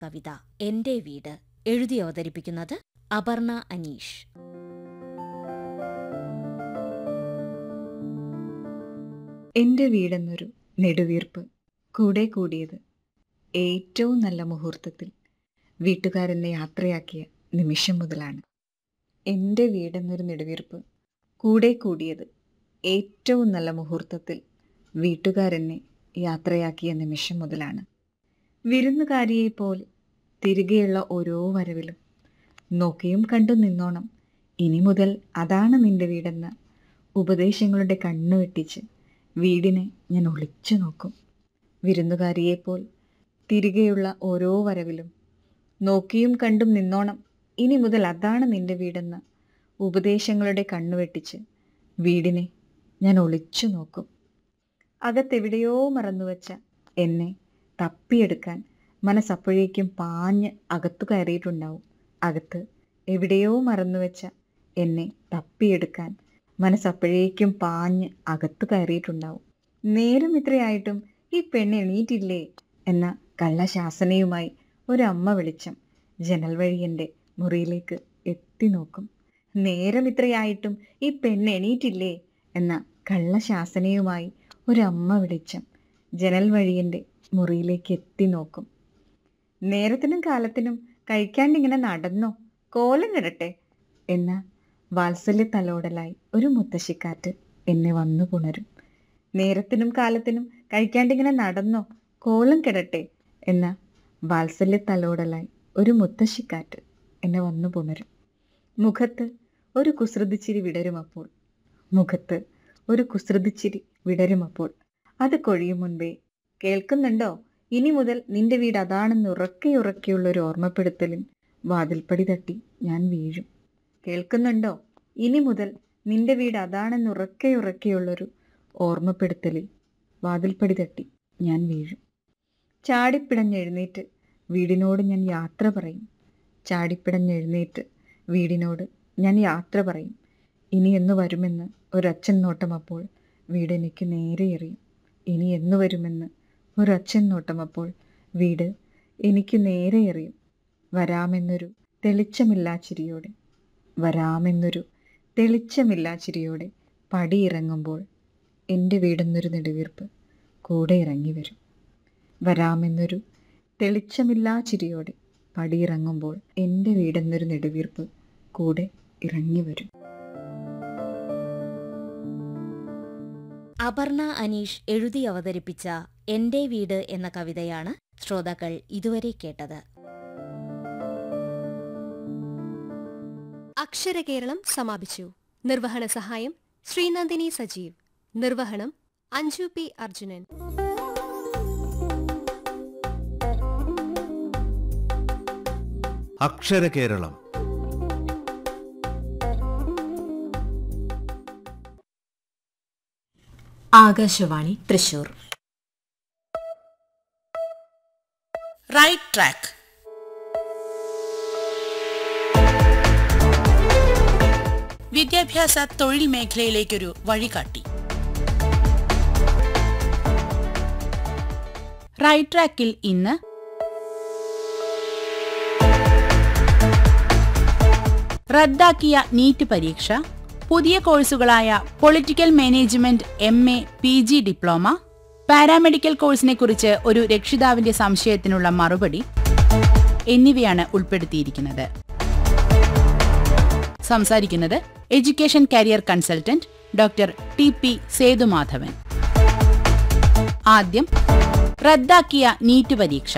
കവിത എന്റെ വീട് എഴുതി അവതരിപ്പിക്കുന്നത് അപർണ അനീഷ് എൻ്റെ വീടെന്നൊരു നെടുവീർപ്പ് കൂടെ കൂടിയത് ഏറ്റവും നല്ല മുഹൂർത്തത്തിൽ വീട്ടുകാരെന്നെ യാത്രയാക്കിയ നിമിഷം മുതലാണ് എൻ്റെ വീടെന്നൊരു നെടുവീർപ്പ് കൂടെ കൂടിയത് ഏറ്റവും നല്ല മുഹൂർത്തത്തിൽ വീട്ടുകാരെന്നെ യാത്രയാക്കിയ നിമിഷം മുതലാണ് വിരുന്നുകാരിയെപ്പോൾ തിരികെയുള്ള ഓരോ വരവിലും നോക്കിയും കണ്ടു നിന്നോണം ഇനി മുതൽ അതാണ് നിന്റെ വീടെന്ന ഉപദേശങ്ങളുടെ കണ്ണു വെട്ടിച്ച് വീടിനെ ഞാൻ ഒളിച്ചു നോക്കും വിരുന്നുകാരിയെപ്പോൾ തിരികെയുള്ള ഓരോ വരവിലും നോക്കിയും കണ്ടും നിന്നോണം ഇനി മുതൽ അതാണ് നിന്റെ വീടെന്ന ഉപദേശങ്ങളുടെ കണ്ണു വെട്ടിച്ച് വീടിനെ ഞാൻ ഒളിച്ചു നോക്കും അകത്തെവിടെയോ മറന്നുവച്ച എന്നെ തപ്പിയെടുക്കാൻ മനസ്സപ്പോഴേക്കും പാഞ്ഞ് അകത്തു കയറിയിട്ടുണ്ടാവും അകത്ത് എവിടെയോ മറന്നുവച്ച എന്നെ തപ്പിയെടുക്കാൻ മനസ്സപ്പോഴേക്കും പാഞ്ഞ് അകത്തു കയറിയിട്ടുണ്ടാവും നേരം ഇത്രയായിട്ടും ഈ പെണ്ണ് എണീറ്റില്ലേ എന്ന കള്ളശാസനയുമായി ഒരമ്മ വെളിച്ചം ജനൽ വഴി എൻ്റെ മുറിയിലേക്ക് എത്തി നോക്കും നേരം ഇത്രയായിട്ടും ഈ പെണ്ണ് എണീറ്റില്ലേ എന്ന കള്ളശാസനയുമായി ഒരമ്മ വെളിച്ചം ജനൽ വഴി എൻ്റെ മുറിയിലേക്ക് എത്തി നോക്കും നേരത്തിനും കാലത്തിനും കഴിക്കാണ്ടിങ്ങനെ നടന്നോ കോലം കിടട്ടെ എന്ന വാത്സല്യ തലോടലായി ഒരു മുത്തശ്ശിക്കാറ്റ് എന്നെ വന്നു പുണരും നേരത്തിനും കാലത്തിനും കഴിക്കാണ്ടിങ്ങനെ നടന്നോ കോലം കിടട്ടെ എന്ന വാത്സല്യ തലോടലായി ഒരു മുത്തശ്ശിക്കാറ്റ് എന്നെ വന്നു പുണരും മുഖത്ത് ഒരു കുസൃതിച്ചിരി വിടരുമപ്പോൾ മുഖത്ത് ഒരു കുസൃതിച്ചിരി വിടരുമപ്പോൾ അത് കൊഴിയും മുൻപേ കേൾക്കുന്നുണ്ടോ ഇനി മുതൽ നിന്റെ വീട് അതാണെന്ന് ഉറക്കെ ഉറക്കെയുള്ള ഒരു ഓർമ്മപ്പെടുത്തലിൻ വാതിൽപ്പടി തട്ടി ഞാൻ വീഴും കേൾക്കുന്നുണ്ടോ ഇനി മുതൽ നിന്റെ വീട് അതാണെന്ന് ഉറക്കെ ഉറക്കെയുള്ളൊരു ഓർമ്മപ്പെടുത്തലിൽ വാതിൽപ്പടി തട്ടി ഞാൻ വീഴും ചാടിപ്പിടഞ്ഞെഴുന്നേറ്റ് വീടിനോട് ഞാൻ യാത്ര പറയും ചാടിപ്പിടഞ്ഞെഴുന്നേറ്റ് വീടിനോട് ഞാൻ യാത്ര പറയും ഇനി എന്ന് വരുമെന്ന് ഒരച്ഛൻ നോട്ടം അപ്പോൾ വീട് എനിക്ക് നേരെ എറിയും ഇനി എന്ന് വരുമെന്ന് ഒരച്ഛൻ നോട്ടം അപ്പോൾ വീട് എനിക്ക് നേരെ എറിയും വരാമെന്നൊരു തെളിച്ചമില്ലാ ചിരിയോടെ വരാമെന്നൊരു തെളിച്ചമില്ലാ ചിരിയോടെ പടിയിറങ്ങുമ്പോൾ എൻ്റെ വീടെന്നൊരു നെടുവീർപ്പ് കൂടെ ഇറങ്ങി വരും വരാമെന്നൊരു തെളിച്ചമില്ലാ ചിരിയോടെ പടിയിറങ്ങുമ്പോൾ എൻ്റെ വീടെന്നൊരു നെടുവീർപ്പ് കൂടെ ഇറങ്ങി വരും അപർണ അനീഷ് എഴുതി അവതരിപ്പിച്ച എന്റെ വീട് എന്ന കവിതയാണ് ശ്രോതാക്കൾ ഇതുവരെ കേട്ടത് അക്ഷരകേരളം സമാപിച്ചു നിർവഹണ സഹായം ശ്രീനന്ദിനി സജീവ് നിർവഹണം Anju P Arjunan Aksharakeralam Akashvani Thrissur right track വിദ്യാഭ്യാസ തൊഴിൽ മേഖലയിലേക്കൊരു വഴികാട്ടി റൈറ്റ് ട്രാക്കിൽ ഇന്ന് റദ്ദാക്കിയ നീറ്റ് പരീക്ഷ പുതിയ കോഴ്സുകളായ political management M A P G diploma paramedical കോഴ്സിനെ കുറിച്ച് ഒരു രക്ഷിതാവിന്റെ സംശയത്തിനുള്ള മറുപടി എന്നിവയാണ് ഉൾപ്പെടുത്തിയിരിക്കുന്നത് സംസാരിക്കുന്നത് education career consultant doctor T P Sethumadhavan ആദ്യം റദ്ദാക്കിയ നീറ്റ് പരീക്ഷ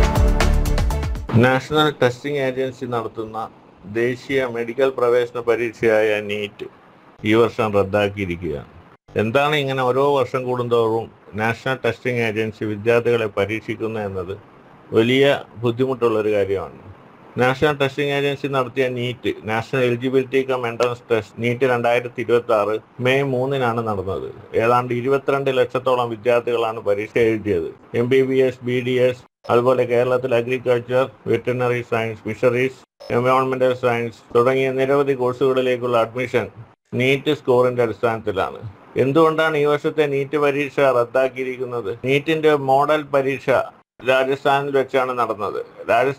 നാഷണൽ ടെസ്റ്റിംഗ് ഏജൻസി നടത്തുന്ന ദേശീയ മെഡിക്കൽ പ്രവേശന പരീക്ഷയായ നീറ്റ് ഈ വർഷം റദ്ദാക്കിയിരിക്കുകയാണ് എന്താണ് ഇങ്ങനെ ഓരോ വർഷം കൂടുന്തോറും നാഷണൽ ടെസ്റ്റിംഗ് ഏജൻസി വിദ്യാർത്ഥികളെ പരീക്ഷിക്കുന്നത് എന്നത് വലിയ ബുദ്ധിമുട്ടുള്ള ഒരു കാര്യമാണ് നാഷണൽ ടെസ്റ്റിംഗ് ഏജൻസി നടത്തിയ NEET national eligibility cum entrance test NEET രണ്ടായിരത്തി ഇരുപത്തി ആറ് മെയ് മൂന്നിനാണ് നടന്നത് ഏതാണ്ട് ഇരുപത്തിരണ്ട് ലക്ഷത്തോളം വിദ്യാർത്ഥികളാണ് പരീക്ഷ എഴുതിയത് M B B S B D S അതുപോലെ കേരളത്തിൽ അഗ്രികൾച്ചർ വെറ്ററിനറി സയൻസ് ഫിഷറീസ് എൻവയോൺമെന്റൽ സയൻസ് തുടങ്ങിയ നിരവധി കോഴ്സുകളിലേക്കുള്ള അഡ്മിഷൻ നീറ്റ് സ്കോറിന്റെ അടിസ്ഥാനത്തിലാണ് എന്തുകൊണ്ടാണ് ഈ വർഷത്തെ നീറ്റ് പരീക്ഷ റദ്ദാക്കിയിരിക്കുന്നത് നീറ്റിന്റെ മോഡൽ പരീക്ഷ രാജസ്ഥാനിൽ വെച്ചാണ് നടന്നത് രാജസ്ഥാൻ